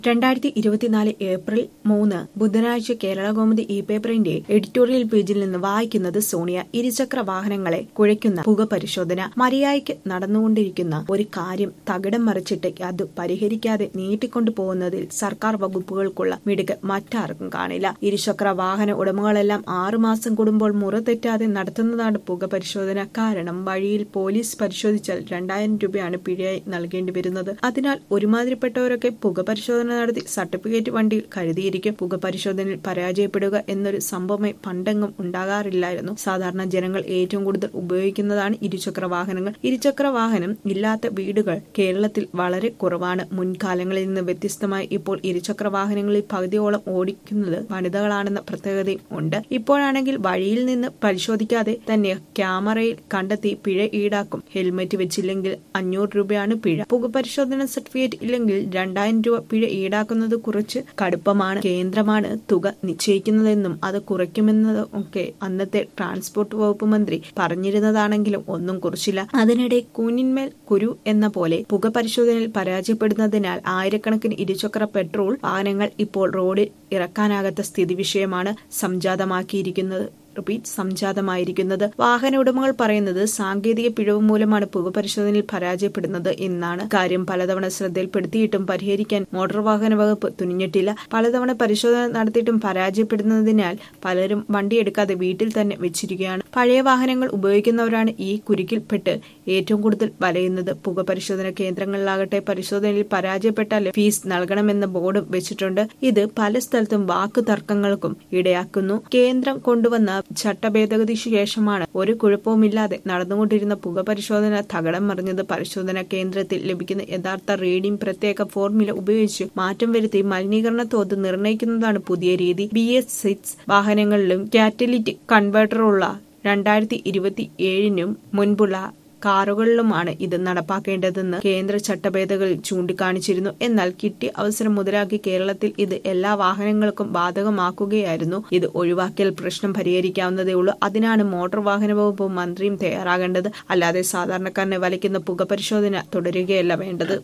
രണ്ടായിരത്തി ഇരുപത്തിനാല് ഏപ്രിൽ മൂന്ന് ബുധനാഴ്ച കേരള കൗമുദി ഇ പേപ്പറിന്റെ എഡിറ്റോറിയൽ പേജിൽ നിന്ന് വായിക്കുന്നത് സോണിയ ഇരുചക്ര വാഹനങ്ങളെ കുഴയ്ക്കുന്ന പുക പരിശോധന മര്യാദയ്ക്ക് നടന്നുകൊണ്ടിരിക്കുന്ന ഒരു കാര്യം തകിടം മറിച്ചിട്ട് അത് പരിഹരിക്കാതെ നീട്ടിക്കൊണ്ടു പോകുന്നതിൽ സർക്കാർ വകുപ്പുകൾക്കുള്ള മിടുക്ക് മറ്റാർക്കും കാണില്ല ഇരുചക്ര വാഹന ഉടമകളെല്ലാം ആറുമാസം കൂടുമ്പോൾ മുറ തെറ്റാതെ നടത്തുന്നതാണ് പുക പരിശോധന കാരണം വഴിയിൽ പോലീസ് പരിശോധിച്ചാൽ രണ്ടായിരം രൂപയാണ് പിഴയായി നൽകേണ്ടി വരുന്നത് അതിനാൽ ഒരുമാതിരിപ്പെട്ടവരൊക്കെ പുക പരിശോധന നടത്തി സർട്ടിഫിക്കറ്റ് വണ്ടിയിൽ കരുതിയിരിക്കും പുക പരിശോധനയിൽ പരാജയപ്പെടുക എന്നൊരു സംഭവമേ പണ്ടെങ്ങും ഉണ്ടാകാറില്ലായിരുന്നു സാധാരണ ജനങ്ങൾ ഏറ്റവും കൂടുതൽ ഉപയോഗിക്കുന്നതാണ് ഇരുചക്ര വാഹനങ്ങൾ ഇരുചക്ര വാഹനം ഇല്ലാത്ത വീടുകൾ കേരളത്തിൽ വളരെ കുറവാണ് മുൻകാലങ്ങളിൽ നിന്ന് വ്യത്യസ്തമായി ഇപ്പോൾ ഇരുചക്ര വാഹനങ്ങളിൽ പകുതിയോളം ഓടിക്കുന്നത് വനിതകളാണെന്ന പ്രത്യേകതയും ഉണ്ട് ഇപ്പോഴാണെങ്കിൽ വഴിയിൽ നിന്ന് പരിശോധിക്കാതെ തന്നെ ക്യാമറയിൽ കണ്ടെത്തി പിഴ ഈടാക്കും ഹെൽമറ്റ് വെച്ചില്ലെങ്കിൽ അഞ്ഞൂറ് രൂപയാണ് പിഴ പുക പരിശോധന സർട്ടിഫിക്കറ്റ് ഇല്ലെങ്കിൽ രണ്ടായിരം രൂപ പിഴ ഈടാക്കുന്നത് കുറച്ച് കടുപ്പമാണ് കേന്ദ്രമാണ് തുക നിശ്ചയിക്കുന്നതെന്നും അത് കുറയ്ക്കുമെന്നതും ഒക്കെ അന്നത്തെ ട്രാൻസ്പോർട്ട് വകുപ്പ് മന്ത്രി പറഞ്ഞിരുന്നതാണെങ്കിലും ഒന്നും കുറിച്ചില്ല അതിനിടെ കൂനിന്മേൽ കുരു എന്ന പോലെ പുക പരിശോധനയിൽ പരാജയപ്പെടുന്നതിനാൽ ആയിരക്കണക്കിന് ഇരുചക്ര പെട്രോൾ വാഹനങ്ങൾ ഇപ്പോൾ റോഡിൽ ഇറക്കാനാകാത്ത സ്ഥിതിവിഷയമാണ് സംജാതമാക്കിയിരിക്കുന്നത് റിപ്പീറ്റ് സംജാതമായിരിക്കുന്നത് വാഹന ഉടമകൾ പറയുന്നത് സാങ്കേതിക പിഴവ് മൂലമാണ് പുക പരിശോധനയിൽ പരാജയപ്പെടുന്നത് എന്നാണ് കാര്യം പലതവണ ശ്രദ്ധയിൽപ്പെടുത്തിയിട്ടും പരിഹരിക്കാൻ മോട്ടോർ വാഹന വകുപ്പ് തുനിഞ്ഞിട്ടില്ല പലതവണ പരിശോധന നടത്തിയിട്ടും പരാജയപ്പെടുന്നതിനാൽ പലരും വണ്ടിയെടുക്കാതെ വീട്ടിൽ തന്നെ വെച്ചിരിക്കുകയാണ് പഴയ വാഹനങ്ങൾ ഉപയോഗിക്കുന്നവരാണ് ഈ കുരുക്കിൽപ്പെട്ട് ഏറ്റവും കൂടുതൽ വലയുന്നത് പുക പരിശോധന കേന്ദ്രങ്ങളിലാകട്ടെ പരിശോധനയിൽ പരാജയപ്പെട്ടാൽ ഫീസ് നൽകണമെന്ന ബോർഡും വെച്ചിട്ടുണ്ട് ഇത് പല സ്ഥലത്തും വാക്ക് തർക്കങ്ങൾക്കും ഇടയാക്കുന്നു കേന്ദ്രം കൊണ്ടുവന്ന ചട്ടഭേദഗതിക്ക് ശേഷമാണ് ഒരു കുഴപ്പവുമില്ലാതെ നടന്നുകൊണ്ടിരുന്ന പുക പരിശോധന തകടം മറിഞ്ഞത് പരിശോധന കേന്ദ്രത്തിൽ ലഭിക്കുന്ന യഥാർത്ഥ റീഡിംഗ് പ്രത്യേക ഫോർമുല ഉപയോഗിച്ച് മാറ്റം വരുത്തി മലിനീകരണ തോത് നിർണ്ണയിക്കുന്നതാണ് പുതിയ രീതി ബി എസ് സിക്സ് വാഹനങ്ങളിലും കാറ്റലിറ്റിക് കൺവേർട്ടറുള്ള രണ്ടായിരത്തി ഇരുപത്തി ഏഴിനും മുൻപുള്ള കാറുകളിലുമാണ് ഇത് നടപ്പാക്കേണ്ടതെന്ന് കേന്ദ്ര ചട്ടഭേദഗതി ചൂണ്ടിക്കാണിച്ചിരുന്നു എന്നാൽ കിട്ടിയ അവസരം മുതലാക്കി കേരളത്തിൽ ഇത് എല്ലാ വാഹനങ്ങൾക്കും ബാധകമാക്കുകയായിരുന്നു ഇത് ഒഴിവാക്കിയാൽ പ്രശ്നം പരിഹരിക്കാവുന്നതേ ഉള്ളൂ അതിനാണ് മോട്ടോർ വാഹന വകുപ്പ് മന്ത്രിയും തയ്യാറാകേണ്ടത് അല്ലാതെ സാധാരണക്കാരനെ വലയ്ക്കുന്ന പുക പരിശോധന തുടരുകയല്ല വേണ്ടത്